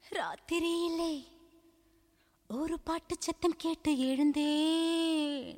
ராத்திரியிலே ஒரு பாட்டு சத்தம் கேட்டு எழுந்தேன்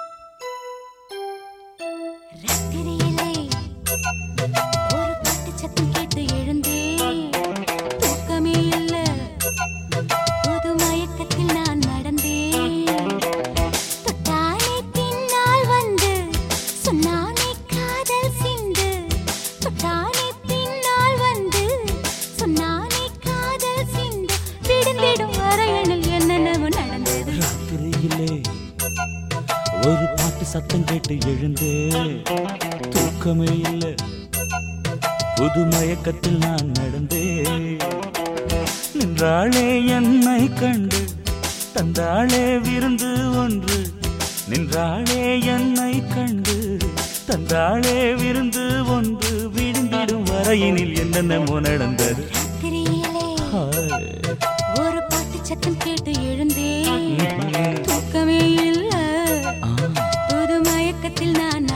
ராத்திரியிலே ஒரு பாட்டு சத்தம் கேட்டு எழுந்தேன் தூக்கமே இல்ல புது மயக்கத்தில் நான் நடந்தேன் தொட்டானே பின்னால் வந்து சொன்னானே காதல் சிந்து தொட்டானே பின்னால் வந்து சொன்னானே காதல் சிந்து விடுந்திடும் வரையணில் என்னென்னவோ நடந்தது ராத்திரியிலே ஒரு பாட்டு சத்தம் கேட்டு எழுந்தே தூக்கமே இல்ல புது மயக்கத்தில் நான் நடந்தே நின்றாளே என்னை கண்டு தந்தாளே விருந்து ஒன்று நின்றாளே என்னை கண்டு தந்தாளே விருந்து ஒன்று விழுந்திடும் வரையினில் என்னென்னமோ நடந்தது ராத்திரியிலே ஹாய். ஒரு பாட்டு சத்தம் கேட்டு எழுந்தேன் தூக்கமே இல்ல ஆ புது மயக்கத்தில் நான்